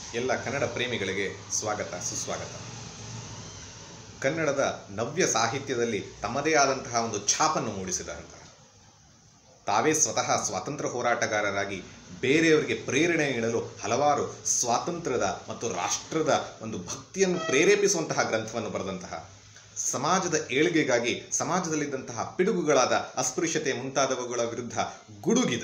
ಎಲ್ಲ ಕನ್ನಡ ಪ್ರೇಮಿಗಳಿಗೆ ಸ್ವಾಗತ ಸುಸ್ವಾಗತ ಕನ್ನಡದ ನವ್ಯ ಸಾಹಿತ್ಯದಲ್ಲಿ ತಮ್ಮದೇ ಆದಂತಹ ಒಂದು ಛಾಪನ್ನು ಮೂಡಿಸಿದಂತಹ ತಾವೇ ಸ್ವತಃ ಸ್ವಾತಂತ್ರ್ಯ ಹೋರಾಟಗಾರರಾಗಿ ಬೇರೆಯವರಿಗೆ ಪ್ರೇರಣೆ ನೀಡಲು ಹಲವಾರು ಸ್ವಾತಂತ್ರ್ಯದ ಮತ್ತು ರಾಷ್ಟ್ರದ ಒಂದು ಭಕ್ತಿಯನ್ನು ಪ್ರೇರೇಪಿಸುವಂತಹ ಗ್ರಂಥವನ್ನು ಬರೆದಂತಹ ಸಮಾಜದ ಏಳಿಗೆಗಾಗಿ ಸಮಾಜದಲ್ಲಿದ್ದಂತಹ ಪಿಡುಗುಗಳಾದ ಅಸ್ಪೃಶ್ಯತೆ ಮುಂತಾದವುಗಳ ವಿರುದ್ಧ ಗುಡುಗಿದ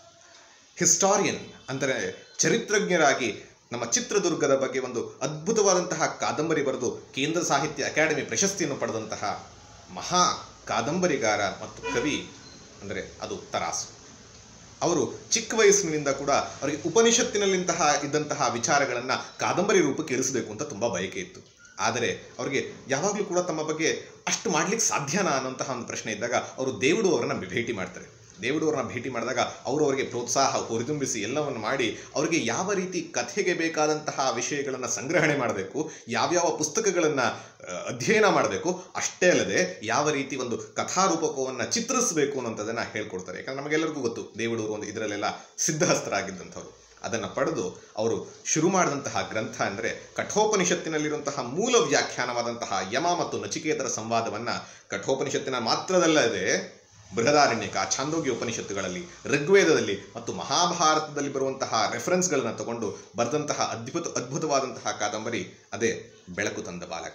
ಹಿಸ್ಟಾರಿಯನ್ ಅಂದರೆ ಚರಿತ್ರಜ್ಞರಾಗಿ ನಮ್ಮ ಚಿತ್ರದುರ್ಗದ ಬಗ್ಗೆ ಒಂದು ಅದ್ಭುತವಾದಂತಹ ಕಾದಂಬರಿ ಬರೆದು ಕೇಂದ್ರ ಸಾಹಿತ್ಯ ಅಕಾಡೆಮಿ ಪ್ರಶಸ್ತಿಯನ್ನು ಪಡೆದಂತಹ ಮಹಾ ಕಾದಂಬರಿಗಾರ ಮತ್ತು ಕವಿ ಅಂದರೆ ಅದು ತರಾಸು ಅವರು ಚಿಕ್ಕ ವಯಸ್ಸಿನಿಂದ ಕೂಡ ಅವರಿಗೆ ಉಪನಿಷತ್ತಿನಲ್ಲಿಂತಹ ಇದ್ದಂತಹ ವಿಚಾರಗಳನ್ನು ಕಾದಂಬರಿ ರೂಪಕ್ಕೆ ಇಳಿಸಬೇಕು ಅಂತ ತುಂಬ ಬಯಕೆ ಇತ್ತು ಆದರೆ ಅವರಿಗೆ ಯಾವಾಗಲೂ ಕೂಡ ತಮ್ಮ ಬಗ್ಗೆ ಅಷ್ಟು ಮಾಡ್ಲಿಕ್ಕೆ ಸಾಧ್ಯನಾ ಅನ್ನೋಂತಹ ಒಂದು ಪ್ರಶ್ನೆ ಇದ್ದಾಗ ಅವರು ದೇವುಡು ಅವರನ್ನು ಭೇಟಿ ಮಾಡ್ತಾರೆ ದೇವುಡು ಅವರನ್ನ ಭೇಟಿ ಮಾಡಿದಾಗ ಅವರು ಅವರಿಗೆ ಪ್ರೋತ್ಸಾಹ ಹುರಿದುಂಬಿಸಿ ಎಲ್ಲವನ್ನು ಮಾಡಿ ಅವರಿಗೆ ಯಾವ ರೀತಿ ಕಥೆಗೆ ಬೇಕಾದಂತಹ ವಿಷಯಗಳನ್ನು ಸಂಗ್ರಹಣೆ ಮಾಡಬೇಕು ಯಾವ್ಯಾವ ಪುಸ್ತಕಗಳನ್ನು ಅಧ್ಯಯನ ಮಾಡಬೇಕು ಅಷ್ಟೇ ಅಲ್ಲದೆ ಯಾವ ರೀತಿ ಒಂದು ಕಥಾರೂಪಕವನ್ನು ಚಿತ್ರಿಸಬೇಕು ಅನ್ನೋಂಥದ್ದನ್ನು ಹೇಳ್ಕೊಡ್ತಾರೆ ಯಾಕಂದ್ರೆ ನಮಗೆಲ್ಲರಿಗೂ ಗೊತ್ತು ದೇವುಡವರು ಒಂದು ಇದರಲ್ಲೆಲ್ಲ ಸಿದ್ಧಹಸ್ತರಾಗಿದ್ದಂಥವ್ರು ಅದನ್ನು ಪಡೆದು ಅವರು ಶುರು ಮಾಡಿದಂತಹ ಗ್ರಂಥ ಅಂದರೆ ಕಠೋಪನಿಷತ್ತಿನಲ್ಲಿರುವಂತಹ ಮೂಲ ವ್ಯಾಖ್ಯಾನವಾದಂತಹ ಯಮ ಮತ್ತು ನಚಿಕೇತರ ಸಂವಾದವನ್ನು ಕಠೋಪನಿಷತ್ತಿನ ಮಾತ್ರದಲ್ಲದೆ ಬೃಹದಾರಣ್ಯಕ ಛಾಂದೋಗ್ಯ ಉಪನಿಷತ್ತುಗಳಲ್ಲಿ ಋಗ್ವೇದದಲ್ಲಿ ಮತ್ತು ಮಹಾಭಾರತದಲ್ಲಿ ಬರುವಂತಹ ರೆಫರೆನ್ಸ್ಗಳನ್ನು ತಗೊಂಡು ಬರೆದಂತಹ ಅದ್ಭುತ ಅದ್ಭುತವಾದಂತಹ ಕಾದಂಬರಿ ಅದೇ ಬೆಳಕು ತಂದ ಬಾಲಕ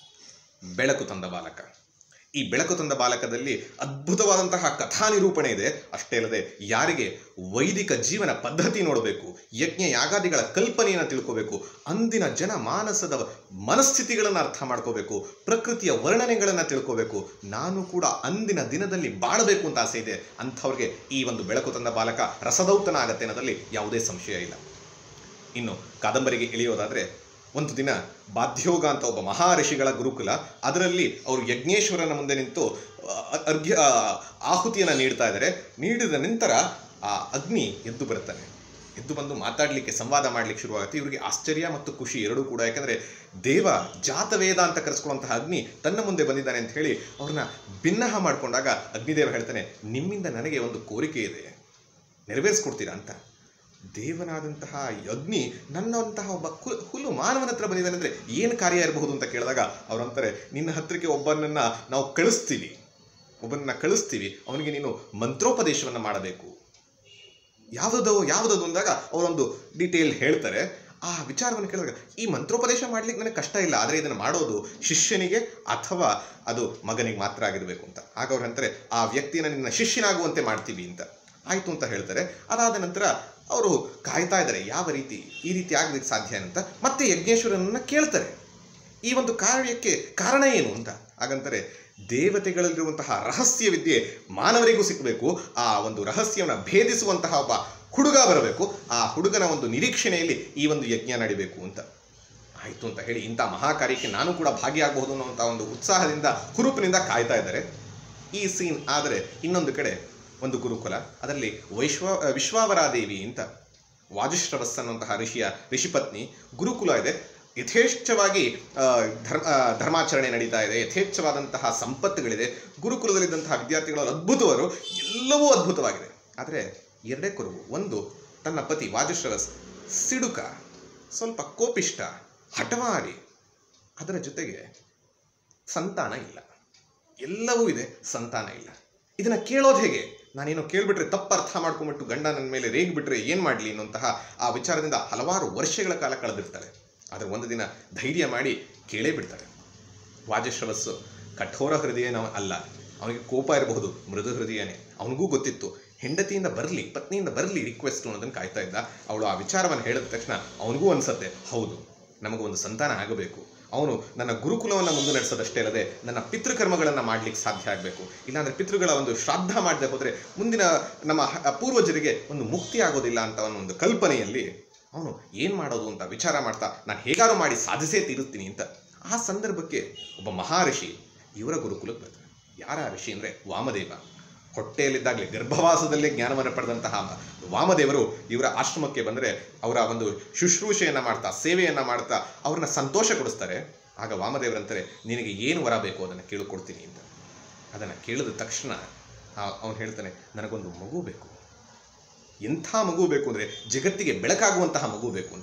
ಬೆಳಕು ತಂದ ಬಾಲಕ ಈ ಬೆಳಕು ತಂದ ಬಾಲಕದಲ್ಲಿ ಅದ್ಭುತವಾದಂತಹ ಕಥಾ ನಿರೂಪಣೆ ಇದೆ ಅಷ್ಟೇ ಅಲ್ಲದೆ ಯಾರಿಗೆ ವೈದಿಕ ಜೀವನ ಪದ್ಧತಿ ನೋಡಬೇಕು ಯಜ್ಞ ಯಾಗಾದಿಗಳ ಕಲ್ಪನೆಯನ್ನು ತಿಳ್ಕೋಬೇಕು ಅಂದಿನ ಜನ ಮಾನಸದ ಮನಸ್ಥಿತಿಗಳನ್ನು ಅರ್ಥ ಮಾಡ್ಕೋಬೇಕು ಪ್ರಕೃತಿಯ ವರ್ಣನೆಗಳನ್ನು ತಿಳ್ಕೋಬೇಕು ನಾನು ಕೂಡ ಅಂದಿನ ದಿನದಲ್ಲಿ ಬಾಳಬೇಕು ಅಂತ ಆಸೆ ಇದೆ ಅಂಥವ್ರಿಗೆ ಈ ಒಂದು ಬೆಳಕು ತಂದ ಬಾಲಕ ರಸದೌತನ ಆಗತ್ತೆ ಅನ್ನೋದ್ರಲ್ಲಿ ಯಾವುದೇ ಸಂಶಯ ಇಲ್ಲ ಇನ್ನು ಕಾದಂಬರಿಗೆ ಇಳಿಯೋದಾದರೆ ಒಂದು ದಿನ ಬಾಧ್ಯೋಗ ಅಂತ ಒಬ್ಬ ಮಹಾಋಷಿಗಳ ಗುರುಕುಲ ಅದರಲ್ಲಿ ಅವರು ಯಜ್ಞೇಶ್ವರನ ಮುಂದೆ ನಿಂತು ಅ- ಅರ್ಘ್ಯ ಆ, ಆಹುತಿಯನ್ನು ನೀಡ್ತಾ ಇದ್ದಾರೆ ನೀಡಿದ ನಂತರ ಆ ಅಗ್ನಿ ಎದ್ದು ಬರುತ್ತಾನೆ ಎದ್ದು ಬಂದು ಮಾತಾಡಲಿಕ್ಕೆ ಸಂವಾದ ಮಾಡಲಿಕ್ಕೆ ಶುರುವಾಗುತ್ತೆ ಇವರಿಗೆ ಆಶ್ಚರ್ಯ ಮತ್ತು ಖುಷಿ ಎರಡೂ ಕೂಡ ಯಾಕಂದರೆ ದೇವ ಜಾತವೇದ ಅಂತ ಕರೆಸ್ಕೊಳ್ಳುವಂತಹ ಅಗ್ನಿ ತನ್ನ ಮುಂದೆ ಬಂದಿದ್ದಾನೆ ಅಂತ ಹೇಳಿ ಅವ್ರನ್ನ ಭಿನ್ನಹ ಮಾಡಿಕೊಂಡಾಗ ಅಗ್ನಿದೇವ ಹೇಳ್ತಾನೆ ನಿಮ್ಮಿಂದ ನನಗೆ ಒಂದು ಕೋರಿಕೆ ಇದೆ ನೆರವೇರಿಸ್ಕೊಡ್ತೀರಾ ಅಂತ ದೇವನಾದಂತಹ ಅಗ್ನಿ ನನ್ನಂತಹ ಒಬ್ಬ ಕು ಹುಲ್ಲು ಮಾನವನ ಹತ್ರ ಬಂದಿದ್ದಾನೆ ಅಂದರೆ ಏನು ಕಾರ್ಯ ಇರಬಹುದು ಅಂತ ಕೇಳಿದಾಗ ಅವರಂತಾರೆ ನಿನ್ನ ಹತ್ರಕ್ಕೆ ಒಬ್ಬನನ್ನ ನಾವು ಕಳಿಸ್ತೀವಿ ಒಬ್ಬನನ್ನ ಕಳಿಸ್ತೀವಿ ಅವನಿಗೆ ನೀನು ಮಂತ್ರೋಪದೇಶವನ್ನು ಮಾಡಬೇಕು ಯಾವುದೋ ಯಾವುದದು ಅಂದಾಗ ಅವರೊಂದು ಡೀಟೇಲ್ ಹೇಳ್ತಾರೆ ಆ ವಿಚಾರವನ್ನು ಕೇಳಿದಾಗ ಈ ಮಂತ್ರೋಪದೇಶ ಮಾಡ್ಲಿಕ್ಕೆ ನನಗೆ ಕಷ್ಟ ಇಲ್ಲ ಆದರೆ ಇದನ್ನು ಮಾಡೋದು ಶಿಷ್ಯನಿಗೆ ಅಥವಾ ಅದು ಮಗನಿಗೆ ಮಾತ್ರ ಆಗಿರಬೇಕು ಅಂತ ಆಗ ಅವ್ರು ಹೇಳ್ತಾರೆ ಆ ವ್ಯಕ್ತಿಯನ್ನು ನಿನ್ನ ಶಿಷ್ಯನಾಗುವಂತೆ ಮಾಡ್ತೀವಿ ಅಂತ ಆಯಿತು ಅಂತ ಹೇಳ್ತಾರೆ ಅದಾದ ನಂತರ ಅವರು ಕಾಯ್ತಾ ಇದ್ದಾರೆ ಯಾವ ರೀತಿ ಈ ರೀತಿ ಆಗ್ಲಿಕ್ಕೆ ಸಾಧ್ಯ ಅಂತ ಮತ್ತೆ ಯಜ್ಞೇಶ್ವರನನ್ನ ಕೇಳ್ತಾರೆ ಈ ಒಂದು ಕಾರ್ಯಕ್ಕೆ ಕಾರಣ ಏನು ಅಂತ ಹಾಗಂತಾರೆ ದೇವತೆಗಳಲ್ಲಿರುವಂತಹ ರಹಸ್ಯ ವಿದ್ಯೆ ಮಾನವರಿಗೂ ಸಿಕ್ಕಬೇಕು ಆ ಒಂದು ರಹಸ್ಯವನ್ನು ಭೇದಿಸುವಂತಹ ಒಬ್ಬ ಹುಡುಗ ಬರಬೇಕು ಆ ಹುಡುಗನ ಒಂದು ನಿರೀಕ್ಷಣೆಯಲ್ಲಿ ಈ ಒಂದು ಯಜ್ಞ ನಡಿಬೇಕು ಅಂತ ಆಯಿತು ಅಂತ ಹೇಳಿ ಇಂಥ ಮಹಾ ಕಾರ್ಯಕ್ಕೆ ನಾನು ಕೂಡ ಭಾಗಿಯಾಗಬಹುದು ಅನ್ನುವಂಥ ಒಂದು ಉತ್ಸಾಹದಿಂದ ಹುರುಪಿನಿಂದ ಕಾಯ್ತಾ ಇದ್ದಾರೆ ಈ ಸೀನ್ ಆದರೆ ಇನ್ನೊಂದು ಕಡೆ ಒಂದು ಗುರುಕುಲ ಅದರಲ್ಲಿ ವೈಶ್ವ ವಿಶ್ವಾವರಾದೇವಿ ಅಂತ ವಾಜಶ್ರವಸ್ ಅನ್ನುವಂತಹ ಋಷಿಯ ಋಷಿಪತ್ನಿ ಗುರುಕುಲ ಇದೆ ಯಥೇಚ್ಛವಾಗಿ ಆ, ಧರ್ಮ ಆ, ಧರ್ಮಾಚರಣೆ ನಡೀತಾ ಇದೆ ಯಥೇಚ್ಛವಾದಂತಹ ಸಂಪತ್ತುಗಳಿದೆ ಗುರುಕುಲದಲ್ಲಿದ್ದಂತಹ ವಿದ್ಯಾರ್ಥಿಗಳು ಅದ್ಭುತವರು ಎಲ್ಲವೂ ಅದ್ಭುತವಾಗಿದೆ ಆದರೆ ಎರಡೇ ಕುರುಬು ಒಂದು ತನ್ನ ಪತಿ ವಾಜಶ್ರವಸ್ ಸಿಡುಕ ಸ್ವಲ್ಪ ಕೋಪಿಷ್ಟ ಹಠಮಾರಿ ಅದರ ಜೊತೆಗೆ ಸಂತಾನ ಇಲ್ಲ ಎಲ್ಲವೂ ಇದೆ ಸಂತಾನ ಇಲ್ಲ ಇದನ್ನ ಕೇಳೋದು ಹೇಗೆ ನಾನೇನೋ ಕೇಳ್ಬಿಟ್ರೆ ತಪ್ಪು ಅರ್ಥ ಮಾಡ್ಕೊಂಬಿಟ್ಟು ಗಂಡ ನನ್ನ ಮೇಲೆ ರೇಗ್ಬಿಟ್ರೆ ಏನು ಮಾಡಲಿ ಅನ್ನುವಂತಹ ಆ ವಿಚಾರದಿಂದ ಹಲವಾರು ವರ್ಷಗಳ ಕಾಲ ಕಳೆದಿರ್ತಾರೆ ಆದರೆ ಒಂದು ದಿನ ಧೈರ್ಯ ಮಾಡಿ ಕೇಳೇ ಬಿಡ್ತಾರೆ ವಾಜಶ್ರವಸ್ಸು ಕಠೋರ ಹೃದಯನ ಅಲ್ಲ ಅವನಿಗೆ ಕೋಪ ಇರಬಹುದು ಮೃದು ಹೃದಯನೇ ಅವನಿಗೂ ಗೊತ್ತಿತ್ತು ಹೆಂಡತಿಯಿಂದ ಬರಲಿ ಪತ್ನಿಯಿಂದ ಬರಲಿ ರಿಕ್ವೆಸ್ಟ್ ಅನ್ನೋದನ್ನು ಕಾಯ್ತಾ ಇದ್ದ ಅವಳು ಆ ವಿಚಾರವನ್ನು ಹೇಳಿದ ತಕ್ಷಣ ಅವನಿಗೂ ಅನ್ಸತ್ತೆ ಹೌದು ನಮಗೊಂದು ಸಂತಾನ ಆಗಬೇಕು ಅವನು ನನ್ನ ಗುರುಕುಲವನ್ನು ಮುಂದೆ ನಡೆಸೋದಷ್ಟೇ ಅಲ್ಲದೆ ನನ್ನ ಪಿತೃಕರ್ಮಗಳನ್ನು ಮಾಡ್ಲಿಕ್ಕೆ ಸಾಧ್ಯ ಆಗಬೇಕು ಇಲ್ಲಾಂದ್ರೆ ಪಿತೃಗಳ ಒಂದು ಶ್ರಾದ್ದ ಮಾಡದೆ ಹೋದರೆ ಮುಂದಿನ ನಮ್ಮ ಹ- ಪೂರ್ವಜರಿಗೆ ಒಂದು ಮುಕ್ತಿ ಆಗೋದಿಲ್ಲ ಅಂತ ಅನ್ನೋ ಒಂದು ಕಲ್ಪನೆಯಲ್ಲಿ ಅವನು ಏನು ಮಾಡೋದು ಅಂತ ವಿಚಾರ ಮಾಡ್ತಾ ನಾನು ಹೇಗಾರು ಮಾಡಿ ಸಾಧಿಸೇ ತೀರುತ್ತೀನಿ ಅಂತ ಆ ಸಂದರ್ಭಕ್ಕೆ ಒಬ್ಬ ಮಹಾಋಷಿ ಇವರ ಗುರುಕುಲಕ್ಕೆ ಬರ್ತಾರೆ ಯಾರ ಋಷಿ ಅಂದರೆ ವಾಮದೇವ ಹೊಟ್ಟೆಯಲ್ಲಿದ್ದಾಗಲೇ ಗರ್ಭವಾಸದಲ್ಲೇ ಜ್ಞಾನವನ್ನು ಪಡೆದಂತಹ ವಾಮದೇವರು ಇವರ ಆಶ್ರಮಕ್ಕೆ ಬಂದರೆ ಅವರ ಒಂದು ಶುಶ್ರೂಷೆಯನ್ನು ಮಾಡ್ತಾ ಸೇವೆಯನ್ನು ಮಾಡ್ತಾ ಅವ್ರನ್ನ ಸಂತೋಷಗೊಳಿಸ್ತಾರೆ ಆಗ ವಾಮದೇವರಂತಾರೆ ನಿನಗೆ ಏನು ವರ ಬೇಕು ಅದನ್ನು ಕೇಳಿಕೊಡ್ತೀನಿ ಅಂತ ಅದನ್ನು ಕೇಳಿದ ತಕ್ಷಣ ಅವನು ಹೇಳ್ತಾನೆ ನನಗೊಂದು ಮಗು ಬೇಕು ಎಂಥ ಮಗು ಬೇಕು ಅಂದರೆ ಜಗತ್ತಿಗೆ ಬೆಳಕಾಗುವಂತಹ ಮಗು ಬೇಕು ಅಂತ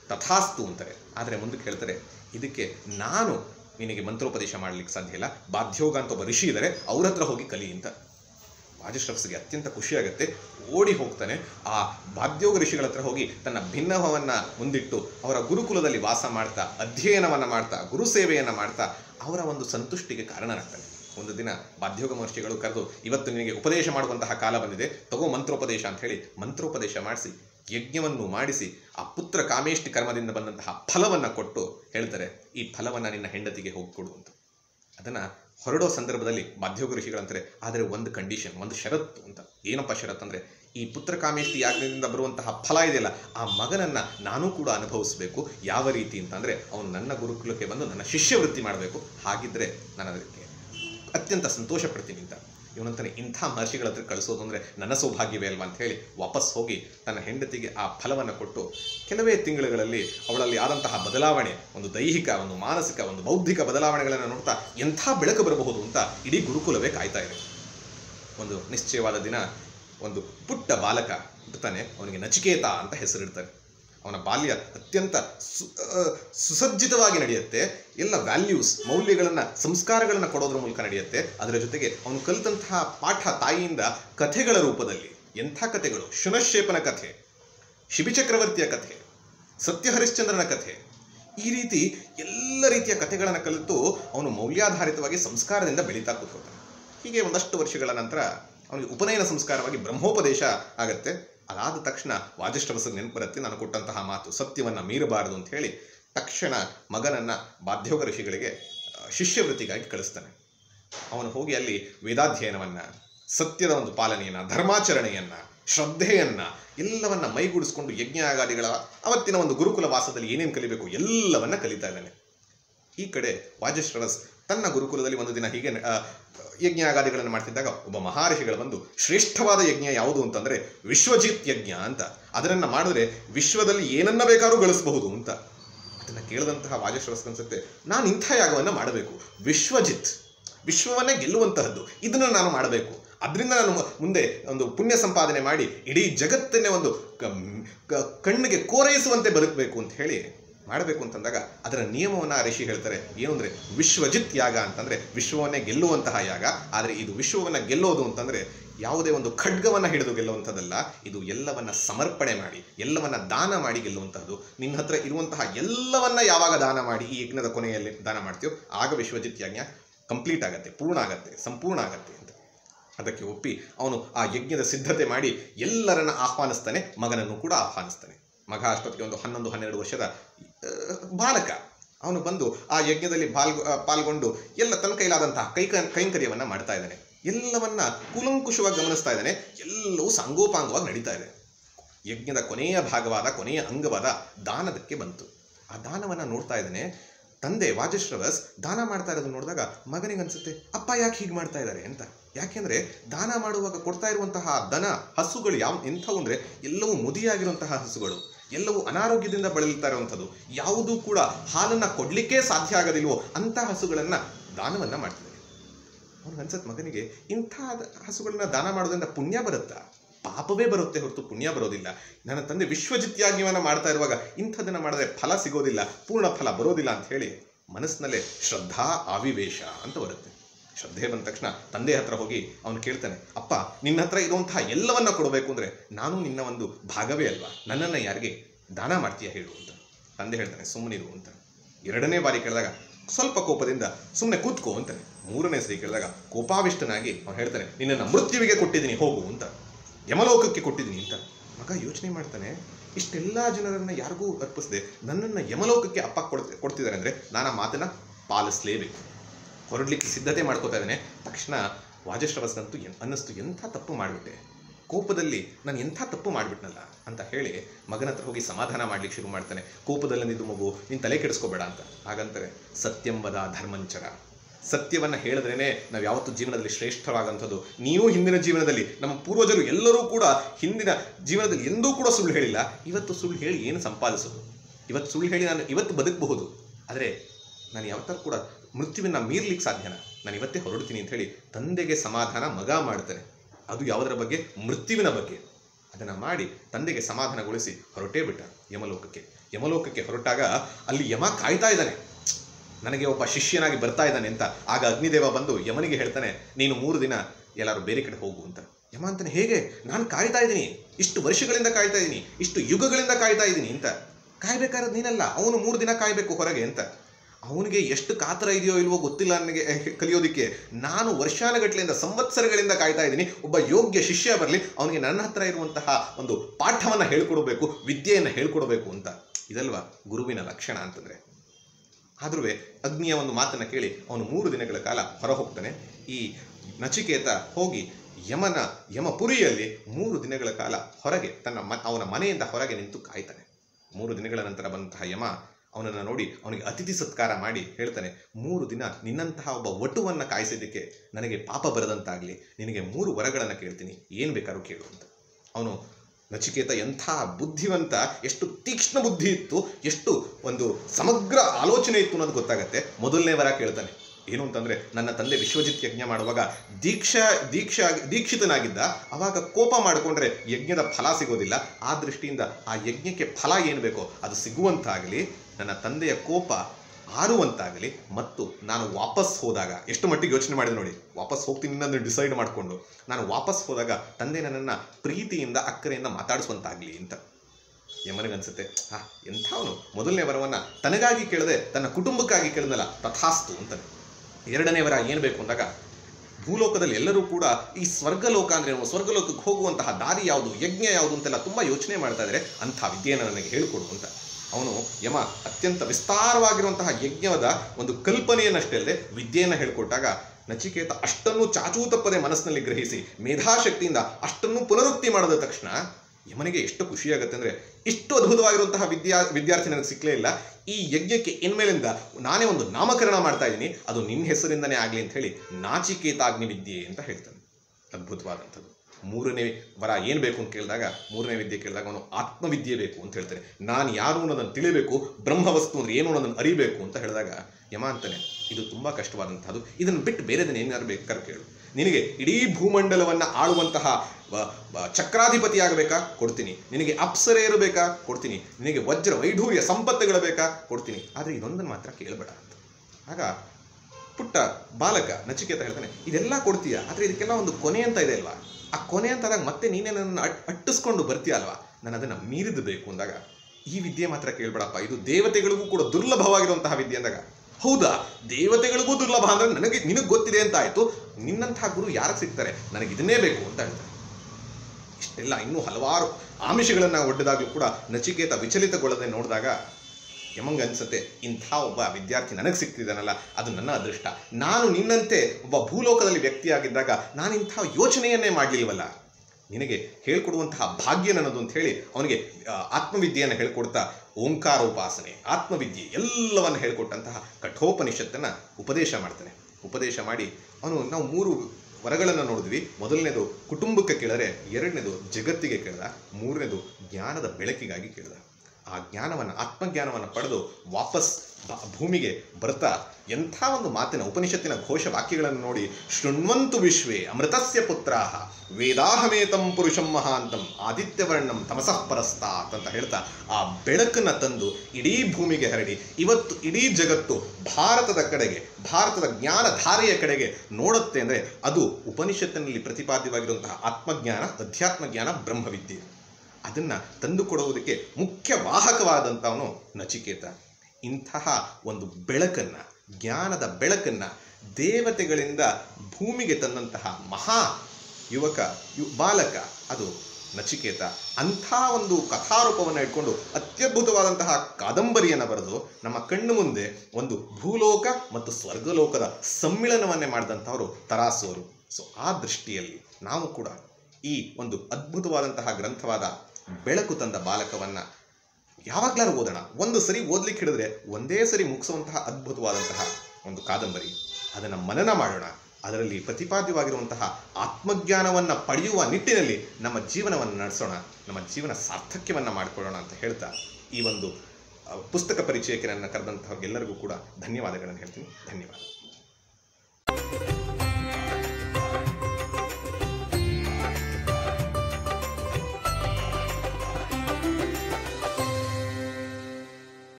ತಥಾಸ್ತು ಅಂತಾರೆ ಆದರೆ ಮುಂದಕ್ಕೆ ಹೇಳ್ತಾರೆ ಇದಕ್ಕೆ ನಾನು ನಿನಗೆ ಮಂತ್ರೋಪದೇಶ ಮಾಡಲಿಕ್ಕೆ ಸಾಧ್ಯ ಇಲ್ಲ ಬಾಧ್ಯೋಗ ಅಂತ ಒಬ್ಬ ಋಷಿ ಇದ್ದಾರೆ ಅವ್ರ ಹತ್ರ ಹೋಗಿ ಕಲಿ ಅಂತ ವಾಜಶ್ರವಸ್ಗೆ ಅತ್ಯಂತ ಖುಷಿಯಾಗುತ್ತೆ ಓಡಿ ಹೋಗ್ತಾನೆ ಆ ಬಾಧ್ಯೋಗ ಋಷಿಗಳ ಹತ್ರ ಹೋಗಿ ತನ್ನ ಭಿನ್ನವನ್ನ ಮುಂದಿಟ್ಟು ಅವರ ಗುರುಕುಲದಲ್ಲಿ ವಾಸ ಮಾಡ್ತಾ ಅಧ್ಯಯನವನ್ನ ಮಾಡ್ತಾ ಗುರು ಸೇವೆಯನ್ನ ಮಾಡ್ತಾ ಅವರ ಒಂದು ಸಂತುಷ್ಟಿಗೆ ಕಾರಣನಾಗ್ತಾನೆ ಒಂದು ದಿನ ಬಾಧ್ಯೋಗ ಮಹರ್ಷಿಗಳು ಕರೆದು ಇವತ್ತು ನಿನಗೆ ಉಪದೇಶ ಮಾಡುವಂತಹ ಕಾಲ ಬಂದಿದೆ ತಗೋ ಮಂತ್ರೋಪದೇಶ ಅಂತ ಹೇಳಿ ಮಂತ್ರೋಪದೇಶ ಮಾಡಿಸಿ ಯಜ್ಞವನ್ನು ಮಾಡಿಸಿ ಆ ಪುತ್ರ ಕಾಮೇಷ್ಟಿ ಕರ್ಮದಿಂದ ಬಂದಂತಹ ಫಲವನ್ನ ಕೊಟ್ಟು ಹೇಳ್ತಾರೆ ಈ ಫಲವನ್ನ ನಿನ್ನ ಹೆಂಡತಿಗೆ ಹೋಗಿ ಕೊಡು ಅಂತ ಅದನ್ನ ಹೊರಡೋ ಸಂದರ್ಭದಲ್ಲಿ ಬಾಧ್ಯೋಗ ಋಷಿಗಳಂತಾರೆ ಆದರೆ ಒಂದು ಕಂಡೀಷನ್ ಒಂದು ಷರತ್ತು ಅಂತ ಏನಪ್ಪ ಷರತ್ತು ಅಂದ್ರೆ ಈ ಪುತ್ರ ಕಾಮೇಷ್ಟಿ ಯಾಗದಿಂದ ಬರುವಂತಹ ಫಲ ಇದೆಯಲ್ಲ ಆ ಮಗನನ್ನ ನಾನು ಕೂಡ ಅನುಭವಿಸಬೇಕು ಯಾವ ರೀತಿ ಅಂತಂದ್ರೆ ಅವನು ನನ್ನ ಗುರುಕುಲಕ್ಕೆ ಬಂದು ನನ್ನ ಶಿಷ್ಯವೃತ್ತಿ ಮಾಡಬೇಕು ಹಾಗಿದ್ರೆ ನಾನು ಅದಕ್ಕೆ ಅತ್ಯಂತ ಸಂತೋಷ ಪಡ್ತೀನಿ ಅಂತ ಇವನಂತಾನೆ ಇಂಥ ಮಹರ್ಷಿಗಳ ಹತ್ರ ಕಳಿಸೋದು ಅಂದ್ರೆ ನನ್ನ ಸೌಭಾಗ್ಯವೇ ಅಲ್ವಾ ಅಂತ ಹೇಳಿ ವಾಪಸ್ ಹೋಗಿ ತನ್ನ ಹೆಂಡತಿಗೆ ಆ ಫಲವನ್ನು ಕೊಟ್ಟು ಕೆಲವೇ ತಿಂಗಳುಗಳಲ್ಲಿ ಅವಳಲ್ಲಿ ಆದಂತಹ ಬದಲಾವಣೆ ಒಂದು ದೈಹಿಕ ಒಂದು ಮಾನಸಿಕ ಒಂದು ಬೌದ್ಧಿಕ ಬದಲಾವಣೆಗಳನ್ನು ನೋಡ್ತಾ ಎಂಥ ಬೆಳಕು ಬರಬಹುದು ಅಂತ ಇಡೀ ಗುರುಕುಲವೇ ಕಾಯ್ತಾ ಇದೆ ಒಂದು ನಿಶ್ಚಯವಾದ ದಿನ ಒಂದು ಪುಟ್ಟ ಬಾಲಕ ಹುಟ್ಟುತ್ತಾನೆ ಅವನಿಗೆ ನಚಿಕೇತ ಅಂತ ಹೆಸರಿಡ್ತಾರೆ ಅವನ ಬಾಲ್ಯ ಅತ್ಯಂತ ಸು ಆ, ಸುಸಜ್ಜಿತವಾಗಿ ನಡೆಯುತ್ತೆ ಎಲ್ಲ ವ್ಯಾಲ್ಯೂಸ್ ಮೌಲ್ಯಗಳನ್ನು ಸಂಸ್ಕಾರಗಳನ್ನು ಕೊಡೋದ್ರ ಮೂಲಕ ನಡೆಯುತ್ತೆ ಅದರ ಜೊತೆಗೆ ಅವನು ಕಲಿತಂತಹ ಪಾಠ ತಾಯಿಯಿಂದ ಕಥೆಗಳ ರೂಪದಲ್ಲಿ ಎಂಥ ಕಥೆಗಳು ಶುನಶೇಪನ ಕಥೆ ಶಿಬಿಚಕ್ರವರ್ತಿಯ ಕಥೆ ಸತ್ಯ ಹರಿಶ್ಚಂದ್ರನ ಕಥೆ ಈ ರೀತಿ ಎಲ್ಲ ರೀತಿಯ ಕಥೆಗಳನ್ನು ಕಲಿತು ಅವನು ಮೌಲ್ಯಾಧಾರಿತವಾಗಿ ಸಂಸ್ಕಾರದಿಂದ ಬೆಳೀತಾ ಕೂತ್ಕೊಳ್ತಾನೆ ಹೀಗೆ ಒಂದಷ್ಟು ವರ್ಷಗಳ ನಂತರ ಅವನಿಗೆ ಉಪನಯನ ಸಂಸ್ಕಾರವಾಗಿ ಬ್ರಹ್ಮೋಪದೇಶ ಆಗತ್ತೆ ಅದಾದ ತಕ್ಷಣ ವಾಜಶ್ರವಸದ ನೆನಪು ಬರುತ್ತೆ ನಾನು ಕೊಟ್ಟಂತಹ ಮಾತು ಸತ್ಯವನ್ನ ಮೀರಬಾರದು ಅಂತ ಹೇಳಿ ತಕ್ಷಣ ಮಗನನ್ನ ಬಾಧ್ಯೋಗ ಋಷಿಗಳಿಗೆ ಆ, ಶಿಷ್ಯವೃತ್ತಿಗಾಗಿ ಕಳಿಸ್ತಾನೆ ಅವನು ಹೋಗಿ ಅಲ್ಲಿ ವೇದಾಧ್ಯಯನವನ್ನ ಸತ್ಯದ ಒಂದು ಪಾಲನೆಯನ್ನ ಧರ್ಮಾಚರಣೆಯನ್ನ ಶ್ರದ್ಧೆಯನ್ನ ಎಲ್ಲವನ್ನ ಮೈಗೂಡಿಸ್ಕೊಂಡು ಯಜ್ಞಾಗಾದಿಗಳ ಅವತ್ತಿನ ಒಂದು ಗುರುಕುಲ ವಾಸದಲ್ಲಿ ಏನೇನು ಕಲಿಬೇಕು ಎಲ್ಲವನ್ನ ಕಲಿತಾ ಇದ್ದಾನೆ ಈ ಕಡೆ ವಾಜಶ್ರವಸ್ ತನ್ನ ಗುರುಕುಲದಲ್ಲಿ ಒಂದು ದಿನ ಹೀಗೆ ಆ, ಯಜ್ಞಾಗಾದಿಗಳನ್ನು ಮಾಡ್ತಿದ್ದಾಗ ಒಬ್ಬ ಮಹರ್ಷಿಗಳು ಬಂದು ಶ್ರೇಷ್ಠವಾದ ಯಜ್ಞ ಯಾವುದು ಅಂತಂದ್ರೆ ವಿಶ್ವಜಿತ್ ಯಜ್ಞ ಅಂತ ಅದನ್ನ ಮಾಡಿದ್ರೆ ವಿಶ್ವದಲ್ಲಿ ಏನನ್ನ ಬೇಕಾದ್ರೂ ಗಳಿಸಬಹುದು ಅಂತ ಅದನ್ನ ಕೇಳಿದಂತಹ ವಾಜಶ್ರವಸ್ ಅನ್ಸುತ್ತೆ ನಾನು ಇಂಥ ಯಾಗವನ್ನ ಮಾಡಬೇಕು ವಿಶ್ವಜಿತ್ ವಿಶ್ವವನ್ನೇ ಗೆಲ್ಲುವಂತಹದ್ದು ಇದನ್ನ ನಾನು ಮಾಡಬೇಕು ಅದರಿಂದ ನಾನು ಮು- ಮುಂದೆ ಒಂದು ಪುಣ್ಯ ಸಂಪಾದನೆ ಮಾಡಿ ಇಡೀ ಜಗತ್ತನ್ನೇ ಒಂದು ಕ- ಕ- ಕಣ್ಣಿಗೆ ಕೋರೈಸುವಂತೆ ಬದುಕಬೇಕು ಅಂತ ಹೇಳಿ ಮಾಡಬೇಕು ಅಂತಂದಾಗ ಅದರ ನಿಯಮವನ್ನ ಆ ಋಷಿ ಹೇಳ್ತಾರೆ ಏನು ಅಂದ್ರೆ ವಿಶ್ವಜಿತ್ ಯಾಗ ಅಂತಂದ್ರೆ ವಿಶ್ವವನ್ನೇ ಗೆಲ್ಲುವಂತಹ ಯಾಗ ಆದರೆ ಇದು ವಿಶ್ವವನ್ನ ಗೆಲ್ಲೋದು ಅಂತಂದ್ರೆ ಯಾವುದೇ ಒಂದು ಖಡ್ಗವನ್ನ ಹಿಡಿದು ಗೆಲ್ಲುವಂಥದ್ದಲ್ಲ ಇದು ಎಲ್ಲವನ್ನ ಸಮರ್ಪಣೆ ಮಾಡಿ ಎಲ್ಲವನ್ನ ದಾನ ಮಾಡಿ ಗೆಲ್ಲುವಂತಹದ್ದು ನಿನ್ನ ಹತ್ರ ಇರುವಂತಹ ಎಲ್ಲವನ್ನ ಯಾವಾಗ ದಾನ ಮಾಡಿ ಈ ಯಜ್ಞದ ಕೊನೆಯಲ್ಲಿ ದಾನ ಮಾಡ್ತೀಯೋ ಆಗ ವಿಶ್ವಜಿತ್ ಯಜ್ಞ ಕಂಪ್ಲೀಟ್ ಆಗತ್ತೆ ಪೂರ್ಣ ಆಗತ್ತೆ ಸಂಪೂರ್ಣ ಆಗತ್ತೆ ಅಂತ ಅದಕ್ಕೆ ಒಪ್ಪಿ ಅವನು ಆ ಯಜ್ಞದ ಸಿದ್ಧತೆ ಮಾಡಿ ಎಲ್ಲರನ್ನ ಆಹ್ವಾನಿಸ್ತಾನೆ ಮಗನನ್ನು ಕೂಡ ಆಹ್ವಾನಿಸ್ತಾನೆ ಮಗ ಅಷ್ಟೊತ್ತಿಗೆ ಒಂದು ಹನ್ನೊಂದು ಹನ್ನೆರಡು ವರ್ಷದ ಆ, ಬಾಲಕ ಅವನು ಬಂದು ಆ ಯಜ್ಞದಲ್ಲಿ ಪಾಲ್ಗೊ ಆ, ಪಾಲ್ಗೊಂಡು ಎಲ್ಲ ತನ್ನ ಕೈಲಾದಂತಹ ಕೈ ಕೈಂಕರ್ಯವನ್ನ ಮಾಡ್ತಾ ಇದ್ದಾನೆ ಎಲ್ಲವನ್ನ ಕೂಲಂಕುಷವಾಗಿ ಗಮನಿಸ್ತಾ ಇದ್ದಾನೆ ಎಲ್ಲವೂ ಸಾಂಗೋಪಾಂಗವಾಗಿ ನಡೀತಾ ಇದೆ ಯಜ್ಞದ ಕೊನೆಯ ಭಾಗವಾದ ಕೊನೆಯ ಅಂಗವಾದ ದಾನದಕ್ಕೆ ಬಂತು ಆ ದಾನವನ್ನ ನೋಡ್ತಾ ಇದ್ದಾನೆ ತಂದೆ ವಾಜಶ್ರವಸ್ ದಾನ ಮಾಡ್ತಾ ಇರೋದು ನೋಡಿದಾಗ ಮಗನಿಗೆ ಅನ್ಸುತ್ತೆ ಅಪ್ಪ ಯಾಕೆ ಹೀಗೆ ಮಾಡ್ತಾ ಇದ್ದಾರೆ ಅಂತ ಯಾಕೆಂದ್ರೆ ದಾನ ಮಾಡುವಾಗ ಕೊಡ್ತಾ ಇರುವಂತಹ ದನ ಹಸುಗಳು ಯಾವ ಎಂಥವು ಅಂದ್ರೆ ಎಲ್ಲವೂ ಮುದಿಯಾಗಿರುವಂತಹ ಹಸುಗಳು ಎಲ್ಲವೂ ಅನಾರೋಗ್ಯದಿಂದ ಬಳಲ್ತಾ ಇರುವಂಥದ್ದು ಯಾವುದೂ ಕೂಡ ಹಾಲನ್ನ ಕೊಡ್ಲಿಕ್ಕೆ ಸಾಧ್ಯ ಆಗೋದಿಲ್ವೋ ಅಂಥ ಹಸುಗಳನ್ನ ದಾನವನ್ನ ಮಾಡ್ತಿದ್ದಾರೆ ಅವ್ನಿಗೆ ಅನ್ಸತ್ ಮಗನಿಗೆ ಇಂಥ ದ- ಹಸುಗಳನ್ನ ದಾನ ಮಾಡೋದ್ರಿಂದ ಪುಣ್ಯ ಬರುತ್ತಾ ಪಾಪವೇ ಬರುತ್ತೆ ಹೊರತು ಪುಣ್ಯ ಬರೋದಿಲ್ಲ ನನ್ನ ತಂದೆ ವಿಶ್ವಜಿತ್ಯಾಜ್ಞವನ್ನ ಮಾಡ್ತಾ ಇರುವಾಗ ಇಂಥದನ್ನ ಮಾಡಿದ್ರೆ ಫಲ ಸಿಗೋದಿಲ್ಲ ಪೂರ್ಣ ಫಲ ಬರೋದಿಲ್ಲ ಅಂತ ಹೇಳಿ ಮನಸ್ಸಿನಲ್ಲೇ ಶ್ರದ್ಧಾ ಆವಿವೇಶ ಅಂತ ಬರುತ್ತೆ ಶ್ರದ್ಧೆ ಬಂದ ತಕ್ಷಣ ತಂದೆ ಹತ್ರ ಹೋಗಿ ಅವನು ಕೇಳ್ತಾನೆ ಅಪ್ಪ ನಿನ್ನ ಹತ್ರ ಇರುವಂತಹ ಎಲ್ಲವನ್ನ ಕೊಡಬೇಕು ಅಂದ್ರೆ ನಾನು ನಿನ್ನ ಒಂದು ಭಾಗವೇ ಅಲ್ವಾ ನನ್ನನ್ನ ಯಾರಿಗೆ ದಾನ ಮಾಡ್ತೀಯ ಹೇಳು ಅಂತ ತಂದೆ ಹೇಳ್ತಾನೆ ಸುಮ್ಮನಿರು ಅಂತ ಎರಡನೇ ಬಾರಿ ಕೇಳಿದಾಗ ಸ್ವಲ್ಪ ಕೋಪದಿಂದ ಸುಮ್ಮನೆ ಕೂತ್ಕೋ ಅಂತಾನೆ ಮೂರನೇ ಸರಿ ಕೇಳಿದಾಗ ಕೋಪಾವಿಷ್ಟನಾಗಿ ಅವನು ಹೇಳ್ತಾನೆ ನಿನ್ನನ್ನು ಮೃತ್ಯುವಿಗೆ ಕೊಟ್ಟಿದ್ದೀನಿ ಹೋಗು ಅಂತ ಯಮಲೋಕಕ್ಕೆ ಕೊಟ್ಟಿದ್ದೀನಿ ಅಂತ ಮಗ ಯೋಚನೆ ಮಾಡ್ತಾನೆ ಇಷ್ಟೆಲ್ಲ ಜನರನ್ನ ಯಾರಿಗೂ ಅರ್ಪಿಸದೆ ನನ್ನನ್ನು ಯಮಲೋಕಕ್ಕೆ ಅಪ್ಪ ಕೊಡ್ತ ಕೊಡ್ತಿದ್ದಾರೆ ಅಂದ್ರೆ ನಾನು ಆ ಮಾತನ್ನ ಪಾಲಿಸ್ಲೇಬೇಕು ಹೊರಡ್ಲಿಕ್ಕೆ ಸಿದ್ಧತೆ ಮಾಡ್ಕೋತಾ ಇದ್ದಾನೆ ತಕ್ಷಣ ವಾಜಶ್ರವಸ್ಗಂತೂ ಎನ್ ಅನ್ನಿಸ್ತು ಎಂಥ ತಪ್ಪು ಮಾಡಿಬಿಟ್ಟೆ ಕೋಪದಲ್ಲಿ ನಾನು ಎಂಥ ತಪ್ಪು ಮಾಡಿಬಿಟ್ನಲ್ಲ ಅಂತ ಹೇಳಿ ಮಗನ ಹತ್ರ ಹೋಗಿ ಸಮಾಧಾನ ಮಾಡ್ಲಿಕ್ಕೆ ಶುರು ಮಾಡ್ತಾನೆ ಕೋಪದಲ್ಲಿ ನಿಂತು ಮಗು ನೀನು ತಲೆ ಕೆಡಿಸ್ಕೋಬೇಡ ಅಂತ ಹಾಗಂತಾರೆ ಸತ್ಯಂಬದ ಧರ್ಮಂಚರ ಸತ್ಯವನ್ನ ಹೇಳಿದ್ರೇನೆ ನಾವು ಯಾವತ್ತೂ ಜೀವನದಲ್ಲಿ ಶ್ರೇಷ್ಠವಾಗಂಥದ್ದು ನೀವು ಹಿಂದಿನ ಜೀವನದಲ್ಲಿ ನಮ್ಮ ಪೂರ್ವಜರು ಎಲ್ಲರೂ ಕೂಡ ಹಿಂದಿನ ಜೀವನದಲ್ಲಿ ಎಂದೂ ಕೂಡ ಸುಳ್ಳು ಹೇಳಿಲ್ಲ ಇವತ್ತು ಸುಳ್ಳು ಹೇಳಿ ಏನು ಸಂಪಾದಿಸೋದು ಇವತ್ತು ಸುಳ್ಳು ಹೇಳಿ ನಾನು ಇವತ್ತು ಬದುಕಬಹುದು ಆದರೆ ನಾನು ಯಾವತ್ತಾರು ಕೂಡ ಮೃತ್ಯುವಿನ ಮೀರ್ಲಿಕ್ಕೆ ಸಾಧ್ಯನಾ ನಾನು ಇವತ್ತೇ ಹೊರಡ್ತೀನಿ ಅಂತ ಹೇಳಿ ತಂದೆಗೆ ಸಮಾಧಾನ ಮಗ ಮಾಡ್ತಾನೆ ಅದು ಯಾವುದರ ಬಗ್ಗೆ ಮೃತ್ಯುವಿನ ಬಗ್ಗೆ ಅದನ್ನು ಮಾಡಿ ತಂದೆಗೆ ಸಮಾಧಾನಗೊಳಿಸಿ ಹೊರಟೇ ಬಿಟ್ಟ ಯಮಲೋಕಕ್ಕೆ ಯಮಲೋಕಕ್ಕೆ ಹೊರಟಾಗ ಅಲ್ಲಿ ಯಮ ಕಾಯ್ತಾ ಇದ್ದಾನೆ ನನಗೆ ಒಬ್ಬ ಶಿಷ್ಯನಾಗಿ ಬರ್ತಾ ಇದ್ದಾನೆ ಅಂತ ಆಗ ಅಗ್ನಿದೇವ ಬಂದು ಯಮನಿಗೆ ಹೇಳ್ತಾನೆ ನೀನು ಮೂರು ದಿನ ಎಲ್ಲರೂ ಬೇರೆ ಕಡೆ ಹೋಗು ಅಂತ ಯಮ ಅಂತಾನೆ ಹೇಗೆ ನಾನು ಕಾಯ್ತಾ ಇದ್ದೀನಿ ಇಷ್ಟು ವರ್ಷಗಳಿಂದ ಕಾಯ್ತಾ ಇದ್ದೀನಿ ಇಷ್ಟು ಯುಗಗಳಿಂದ ಕಾಯ್ತಾ ಇದ್ದೀನಿ ಅಂತ ಕಾಯ್ಬೇಕಾದ್ರೆ ನೀನಲ್ಲ ಅವನು ಮೂರು ದಿನ ಕಾಯ್ಬೇಕು ಹೊರಗೆ ಅಂತ ಅವನಿಗೆ ಎಷ್ಟು ಕಾತರ ಇದೆಯೋ ಇಲ್ವೋ ಗೊತ್ತಿಲ್ಲ ನನಗೆ ಕಲಿಯೋದಕ್ಕೆ ನಾನು ವರ್ಷಾನುಗಟ್ಲೆಯಿಂದ ಸಂವತ್ಸರಗಳಿಂದ ಕಾಯ್ತಾ ಇದ್ದೀನಿ ಒಬ್ಬ ಯೋಗ್ಯ ಶಿಷ್ಯ ಬರಲಿ ಅವನಿಗೆ ನನ್ನ ಹತ್ರ ಇರುವಂತಹ ಒಂದು ಪಾಠವನ್ನು ಹೇಳ್ಕೊಡ್ಬೇಕು ವಿದ್ಯೆಯನ್ನು ಹೇಳ್ಕೊಡ್ಬೇಕು ಅಂತ ಇದಲ್ವಾ ಗುರುವಿನ ಲಕ್ಷಣ ಅಂತಂದ್ರೆ ಆದ್ರೂ ಅಗ್ನಿಯ ಒಂದು ಮಾತನ್ನ ಕೇಳಿ ಅವನು ಮೂರು ದಿನಗಳ ಕಾಲ ಹೊರ ಹೋಗ್ತಾನೆ ಈ ನಚಿಕೇತ ಹೋಗಿ ಯಮನ ಯಮಪುರಿಯಲ್ಲಿ ಮೂರು ದಿನಗಳ ಕಾಲ ಹೊರಗೆ ತನ್ನ ಮ ಅವನ ಮನೆಯಿಂದ ಹೊರಗೆ ನಿಂತು ಕಾಯ್ತಾನೆ ಮೂರು ದಿನಗಳ ನಂತರ ಬಂದಂತಹ ಯಮ ಅವನನ್ನು ನೋಡಿ ಅವನಿಗೆ ಅತಿಥಿ ಸತ್ಕಾರ ಮಾಡಿ ಹೇಳ್ತಾನೆ ಮೂರು ದಿನ ನಿನ್ನಂತಹ ಒಬ್ಬ ವಟುವನ್ನು ಕಾಯಿಸಿದ್ದಕ್ಕೆ ನನಗೆ ಪಾಪ ಬರದಂತಾಗಲಿ ನಿನಗೆ ಮೂರು ವರಗಳನ್ನು ಕೇಳ್ತೀನಿ ಏನು ಬೇಕಾದ್ರೂ ಕೇಳು ಅಂತ ಅವನು ನಚಿಕೇತ ಎಂಥ ಬುದ್ಧಿವಂತ ಎಷ್ಟು ತೀಕ್ಷ್ಣ ಬುದ್ಧಿ ಇತ್ತು ಎಷ್ಟು ಒಂದು ಸಮಗ್ರ ಆಲೋಚನೆ ಇತ್ತು ಅನ್ನೋದು ಗೊತ್ತಾಗತ್ತೆ ಮೊದಲನೇ ವರ ಕೇಳ್ತಾನೆ ಏನು ಅಂತಂದ್ರೆ ನನ್ನ ತಂದೆ ವಿಶ್ವಜಿತ್ ಯಜ್ಞ ಮಾಡುವಾಗ ದೀಕ್ಷಾ ದೀಕ್ಷಾ ದೀಕ್ಷಿತನಾಗಿದ್ದ ಅವಾಗ ಕೋಪ ಮಾಡಿಕೊಂಡ್ರೆ ಯಜ್ಞದ ಫಲ ಸಿಗೋದಿಲ್ಲ ಆ ದೃಷ್ಟಿಯಿಂದ ಆ ಯಜ್ಞಕ್ಕೆ ಫಲ ಏನು ಬೇಕೋ ಅದು ಸಿಗುವಂತಾಗಲಿ ನನ್ನ ತಂದೆಯ ಕೋಪ ಆರುವಂತಾಗಲಿ ಮತ್ತು ನಾನು ವಾಪಸ್ ಹೋದಾಗ ಎಷ್ಟು ಮಟ್ಟಿಗೆ ಯೋಚನೆ ಮಾಡಿದೆ ನೋಡಿ ವಾಪಸ್ ಹೋಗ್ತೀನಿ ಅನ್ನೋದನ್ನ ಡಿಸೈಡ್ ಮಾಡಿಕೊಂಡು ನಾನು ವಾಪಸ್ ಹೋದಾಗ ತಂದೆ ನನ್ನನ್ನು ಪ್ರೀತಿಯಿಂದ ಅಕ್ಕರೆಯಿಂದ ಮಾತಾಡಿಸುವಂತಾಗಲಿ ಅಂತ ಯಮನಿಗನ್ಸುತ್ತೆ ಹಾ ಎಂಥವನು ಮೊದಲನೇ ವರವನ್ನ ತನಗಾಗಿ ಕೇಳದೆ ತನ್ನ ಕುಟುಂಬಕ್ಕಾಗಿ ಕೇಳಿದಲ್ಲ ತಥಾಸ್ತು ಅಂತ ಎರಡನೇ ವರ ಏನು ಬೇಕು ಅಂದಾಗ ಭೂಲೋಕದಲ್ಲಿ ಎಲ್ಲರೂ ಕೂಡ ಈ ಸ್ವರ್ಗಲೋಕ ಅಂದ್ರೆ ಏನು ಸ್ವರ್ಗಲೋಕಕ್ಕೆ ಹೋಗುವಂತಹ ದಾರಿ ಯಾವುದು ಯಜ್ಞ ಯಾವುದು ಅಂತೆಲ್ಲ ತುಂಬಾ ಯೋಚನೆ ಮಾಡ್ತಾ ಇದ್ದಾರೆ ಅಂಥ ವಿದ್ಯೆಯನ್ನು ನನಗೆ ಹೇಳಿಕೊಡು ಅಂತ ಅವನು ಯಮ ಅತ್ಯಂತ ವಿಸ್ತಾರವಾಗಿರುವಂತಹ ಯಜ್ಞದ ಒಂದು ಕಲ್ಪನೆಯನ್ನಷ್ಟೇ ಅಲ್ಲದೆ ವಿದ್ಯೆಯನ್ನು ಹೇಳಿಕೊಟ್ಟಾಗ ನಚಿಕೇತ ಅಷ್ಟನ್ನು ಚಾಚೂ ತಪ್ಪದೆ ಮನಸ್ಸಿನಲ್ಲಿ ಗ್ರಹಿಸಿ ಮೇಧಾಶಕ್ತಿಯಿಂದ ಅಷ್ಟನ್ನು ಪುನರುಕ್ತಿ ಮಾಡಿದ ತಕ್ಷಣ ಯಮನಿಗೆ ಎಷ್ಟು ಖುಷಿಯಾಗುತ್ತೆ ಅಂದ್ರೆ ಇಷ್ಟು ಅದ್ಭುತವಾಗಿರುವಂತಹ ವಿದ್ಯಾ ವಿದ್ಯಾರ್ಥಿ ನನಗೆ ಸಿಕ್ಕಲೇ ಇಲ್ಲ ಈ ಯಜ್ಞಕ್ಕೆ ಇನ್ಮೇಲಿಂದ ನಾನೇ ಒಂದು ನಾಮಕರಣ ಮಾಡ್ತಾ ಇದ್ದೀನಿ ಅದು ನಿನ್ನ ಹೆಸರಿಂದನೇ ಆಗಲಿ ಅಂತ ಹೇಳಿ ನಾಚಿಕೇತಾಗ್ನಿ ವಿದ್ಯೆ ಅಂತ ಹೇಳ್ತಾನೆ ಅದ್ಭುತವಾದಂಥದ್ದು ಮೂರನೇ ವರ ಏನು ಬೇಕು ಅಂತ ಕೇಳಿದಾಗ ಮೂರನೇ ವಿದ್ಯೆ ಕೇಳಿದಾಗ ಅವನು ಆತ್ಮವಿದ್ಯೆ ಬೇಕು ಅಂತ ಹೇಳ್ತಾನೆ ನಾನು ಯಾರು ಅನ್ನೋದನ್ನು ತಿಳಿಬೇಕು ಬ್ರಹ್ಮವಸ್ತು ಅಂದ್ರೆ ಏನು ಅನ್ನೋದನ್ನು ಅರಿಬೇಕು ಅಂತ ಹೇಳಿದಾಗ ಯಮ ಅಂತಾನೆ ಇದು ತುಂಬಾ ಕಷ್ಟವಾದಂತಹದ್ದು ಇದನ್ನು ಬಿಟ್ಟು ಬೇರೆದನ್ನ ಏನಾದ್ರು ಬೇಕಾದ್ರೆ ಕೇಳು ನಿನಗೆ ಇಡೀ ಭೂಮಂಡಲವನ್ನ ಆಳುವಂತಹ ವ- ವ- ಚಕ್ರಾಧಿಪತಿ ಆಗಬೇಕಾ ಕೊಡ್ತೀನಿ ನಿನಗೆ ಅಪ್ಸರೆಯರು ಬೇಕಾ ಕೊಡ್ತೀನಿ ನಿನಗೆ ವಜ್ರ ವೈಢೂರ್ಯ ಸಂಪತ್ತುಗಳು ಬೇಕಾ ಕೊಡ್ತೀನಿ ಆದರೆ ಇದೊಂದನ್ನು ಮಾತ್ರ ಕೇಳಬೇಡ ಅಂತ ಆಗ ಪುಟ್ಟ ಬಾಲಕ ನಚಿಕೇತ ಹೇಳ್ತಾನೆ ಇದೆಲ್ಲ ಕೊಡ್ತೀಯ ಆದರೆ ಇದಕ್ಕೆಲ್ಲ ಒಂದು ಕೊನೆ ಅಂತ ಇದೆ ಅಲ್ವಾ ಆ ಕೊನೆ ಅಂತಾದಾಗ ಮತ್ತೆ ನೀನೇ ನನ್ನ ಅಟ್ ಅಟ್ಟಿಸ್ಕೊಂಡು ಬರ್ತೀಯ ಅಲ್ವಾ ನಾನು ಅದನ್ನು ಮೀರಿದ್ದು ಬೇಕು ಅಂದಾಗ ಈ ವಿದ್ಯೆ ಮಾತ್ರ ಕೇಳ್ಬೇಡಪ್ಪ ಇದು ದೇವತೆಗಳಿಗೂ ಕೂಡ ದುರ್ಲಭವಾಗಿರುವಂತಹ ವಿದ್ಯೆ ಅಂದಾಗ ಹೌದಾ ದೇವತೆಗಳಿಗೂ ದುರ್ಲಭ ಅಂದ್ರೆ ನನಗೆ ನಿನಗೆ ಗೊತ್ತಿದೆ ಅಂತ ಆಯ್ತು ನಿನ್ನಂತಹ ಗುರು ಯಾರಿಗೆ ಸಿಗ್ತಾರೆ ನನಗೆ ಇದನ್ನೇ ಬೇಕು ಅಂತ ಹೇಳ್ತಾರೆ ಇಷ್ಟೆಲ್ಲ ಇನ್ನೂ ಹಲವಾರು ಆಮಿಷಗಳನ್ನು ಒಡ್ಡದಾಗಲೂ ಕೂಡ ನಚಿಕೇತ ವಿಚಲಿತಗೊಳ್ಳದೆ ನೋಡಿದಾಗ ಯಮಂಗ ಅನ್ಸುತ್ತೆ ಇಂಥ ಒಬ್ಬ ವಿದ್ಯಾರ್ಥಿ ನನಗೆ ಸಿಗ್ತಿದ್ದಾನಲ್ಲ ಅದು ನನ್ನ ಅದೃಷ್ಟ ನಾನು ನಿನ್ನಂತೆ ಒಬ್ಬ ಭೂಲೋಕದಲ್ಲಿ ವ್ಯಕ್ತಿಯಾಗಿದ್ದಾಗ ನಾನು ಇಂಥ ಯೋಚನೆಯನ್ನೇ ಮಾಡಲಿಲ್ವಲ್ಲ ನಿನಗೆ ಹೇಳ್ಕೊಡುವಂತಹ ಭಾಗ್ಯ ನನ್ನದು ಅಂತ ಹೇಳಿ ಅವನಿಗೆ ಆ, ಆತ್ಮವಿದ್ಯೆಯನ್ನು ಹೇಳ್ಕೊಡ್ತಾ ಓಂಕಾರೋಪಾಸನೆ ಆತ್ಮವಿದ್ಯೆ ಎಲ್ಲವನ್ನು ಹೇಳ್ಕೊಟ್ಟಂತಹ ಕಠೋಪನಿಷತ್ತನ್ನು ಉಪದೇಶ ಮಾಡ್ತಾನೆ ಉಪದೇಶ ಮಾಡಿ ಅವನು ನಾವು ಮೂರು ವರಗಳನ್ನು ನೋಡಿದ್ವಿ ಮೊದಲನೇದು ಕುಟುಂಬಕ್ಕೆ ಕೇಳಿದ್ರೆ ಎರಡನೇದು ಜಗತ್ತಿಗೆ ಕೇಳ್ದ ಮೂರನೇದು ಜ್ಞಾನದ ಬೆಳಕಿಗಾಗಿ ಕೇಳ್ದ ಆ ಜ್ಞಾನವನ್ನು ಆತ್ಮಜ್ಞಾನವನ್ನು ಪಡೆದು ವಾಪಸ್ ಬ- ಭೂಮಿಗೆ ಬರ್ತಾ ಎಂಥ ಒಂದು ಮಾತಿನ ಉಪನಿಷತ್ತಿನ ಘೋಷ ವಾಕ್ಯಗಳನ್ನು ನೋಡಿ ಶೃಣ್ವಂತು ವಿಶ್ವೇ ಅಮೃತಸ್ಯ ಪುತ್ರಾಹ ವೇದಾಹಮೇತಂ ಪುರುಷಂ ಮಹಾಂತಂ ಆದಿತ್ಯವರ್ಣಂ ತಮಸಃ ಪರಸ್ತಾತ್ ಅಂತ ಹೇಳ್ತಾ ಆ ಬೆಳಕನ್ನು ತಂದು ಇಡೀ ಭೂಮಿಗೆ ಹರಡಿ ಇವತ್ತು ಇಡೀ ಜಗತ್ತು ಭಾರತದ ಕಡೆಗೆ ಭಾರತದ ಜ್ಞಾನ ಧಾರೆಯ ಕಡೆಗೆ ನೋಡುತ್ತೆ ಅಂದರೆ ಅದು ಉಪನಿಷತ್ತಿನಲ್ಲಿ ಪ್ರತಿಪಾದ್ಯವಾಗಿರುವಂತಹ ಆತ್ಮಜ್ಞಾನ ಅಧ್ಯಾತ್ಮ ಜ್ಞಾನ ಬ್ರಹ್ಮವಿದ್ಯೆ ಅದನ್ನ ತಂದುಕೊಡುವುದಕ್ಕೆ ಮುಖ್ಯ ವಾಹಕವಾದಂಥವನು ನಚಿಕೇತ ಇಂತಹ ಒಂದು ಬೆಳಕನ್ನ ಜ್ಞಾನದ ಬೆಳಕನ್ನ ದೇವತೆಗಳಿಂದ ಭೂಮಿಗೆ ತಂದಂತಹ ಮಹಾ ಯುವಕ ಯು ಬಾಲಕ ಅದು ನಚಿಕೇತ ಅಂಥ ಒಂದು ಕಥಾರೂಪವನ್ನು ಇಟ್ಕೊಂಡು ಅತ್ಯದ್ಭುತವಾದಂತಹ ಕಾದಂಬರಿಯನ್ನು ಬರೆದು ನಮ್ಮ ಕಣ್ಣು ಮುಂದೆ ಒಂದು ಭೂಲೋಕ ಮತ್ತು ಸ್ವರ್ಗಲೋಕದ ಸಮ್ಮಿಳನವನ್ನೇ ಮಾಡಿದಂಥವರು ತರಾಸುವರು ಸೊ ಆ ದೃಷ್ಟಿಯಲ್ಲಿ ನಾವು ಕೂಡ ಈ ಒಂದು ಅದ್ಭುತವಾದಂತಹ ಗ್ರಂಥವಾದ ಬೆಳಕು ತಂದ ಬಾಲಕವನ್ನ ಯಾವಾಗ್ಲಾರು ಓದೋಣ ಒಂದು ಸರಿ ಓದ್ಲಿಕ್ಕೆ ಹಿಡಿದ್ರೆ ಒಂದೇ ಸರಿ ಮುಗಿಸುವಂತಹ ಅದ್ಭುತವಾದಂತಹ ಒಂದು ಕಾದಂಬರಿ ಅದನ್ನು ಮನನ ಮಾಡೋಣ ಅದರಲ್ಲಿ ಪ್ರತಿಪಾದ್ಯವಾಗಿರುವಂತಹ ಆತ್ಮಜ್ಞಾನವನ್ನು ಪಡೆಯುವ ನಿಟ್ಟಿನಲ್ಲಿ ನಮ್ಮ ಜೀವನವನ್ನು ನಡೆಸೋಣ ನಮ್ಮ ಜೀವನ ಸಾರ್ಥಕ್ಯವನ್ನು ಮಾಡಿಕೊಳ್ಳೋಣ ಅಂತ ಹೇಳ್ತಾ ಈ ಒಂದು ಆ, ಪುಸ್ತಕ ಪರಿಚಯಕ್ಕೆ ನನ್ನ ಕರೆದಂತಹ ಎಲ್ಲರಿಗೂ ಕೂಡ ಧನ್ಯವಾದಗಳನ್ನು ಹೇಳ್ತೀನಿ ಧನ್ಯವಾದ